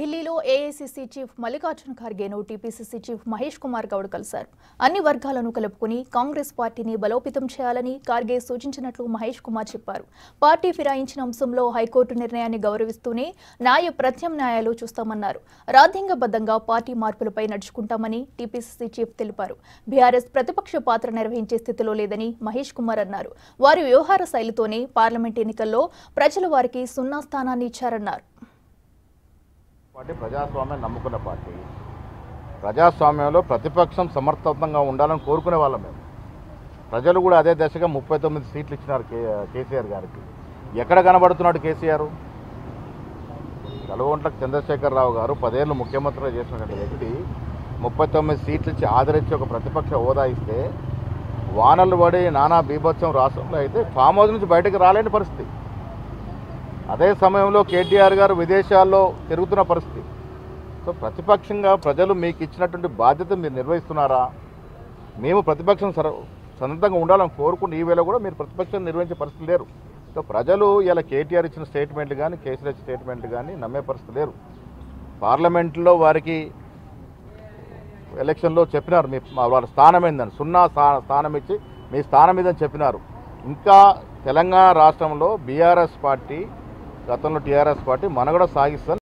ఢిల్లీలో AICC chief Mallikarjuna ఖర్గేను TPCC chief Mahesh Kumar Goud కలిశారు అన్ని వర్గాలను కలుపుకుని కాంగ్రెస్ పార్టీని బలోపేతం చేయాలని ఖార్గే సూచించినట్లు మహేష్ కుమార్ చెప్పారు పార్టీ ఫిరాయించిన అంశంలో హైకోర్టు నిర్ణయాన్ని గౌరవిస్తూనే న్యాయ ప్రత్యామ్నాయాలు చూస్తామన్నారు రాజ్యాంగబద్ధంగా పార్టీ మార్పులపై నడుచుకుంటామని టీపీసీసీ చీఫ్ తెలిపారు బీఆర్ఎస్ ప్రతిపక్ష పాత్ర నిర్వహించే స్థితిలో లేదని మహేష్ కుమార్ అన్నారు వారి వ్యవహార శైలితోనే పార్లమెంట్ ఎన్నికల్లో ప్రజలు వారికి సున్నా స్థానాన్ని ఇచ్చారన్నారు పార్టీ ప్రజాస్వామ్యం నమ్ముకున్న పార్టీ ప్రజాస్వామ్యంలో ప్రతిపక్షం సమర్థవంతంగా ఉండాలని కోరుకునే వాళ్ళం మేము ప్రజలు కూడా అదే దశగా ముప్పై తొమ్మిది సీట్లు ఇచ్చినారు కే కేసీఆర్ గారికి ఎక్కడ కనబడుతున్నాడు కేసీఆర్ కలువంట్లకు చంద్రశేఖరరావు గారు పదేళ్ళు ముఖ్యమంత్రిగా చేసినటువంటి వ్యక్తి ముప్పై తొమ్మిది సీట్లు ఇచ్చి ఆదరించి ఒక ప్రతిపక్ష హోదా ఇస్తే వానలు పడి నానా బీభత్సం రాష్ట్రంలో అయితే ఫామ్ హౌస్ నుంచి బయటకు రాలేని పరిస్థితి అదే సమయంలో కేటీఆర్ గారు విదేశాల్లో తిరుగుతున్న పరిస్థితి సో ప్రతిపక్షంగా ప్రజలు మీకు ఇచ్చినటువంటి బాధ్యత మీరు నిర్వహిస్తున్నారా మేము ప్రతిపక్షం సర సన్నద్ధంగా ఉండాలని కోరుకుని ఈ వేళ కూడా మీరు ప్రతిపక్షం నిర్వహించే పరిస్థితి లేరు సో ప్రజలు ఇలా కేటీఆర్ ఇచ్చిన స్టేట్మెంట్లు కానీ కేసీఆర్ ఇచ్చిన స్టేట్మెంట్లు కానీ నమ్మే పరిస్థితి లేరు పార్లమెంట్లో వారికి ఎలక్షన్లో చెప్పినారు మీ మా వాళ్ళ స్థానం ఏందని సున్నా స్థా- స్థానం ఇచ్చి మీ స్థానం ఇదని చెప్పినారు ఇంకా తెలంగాణ రాష్ట్రంలో బీఆర్ఎస్ పార్టీ గతంలో టీఆర్ఎస్ పార్టీ మనగడ సాగిస్తుంది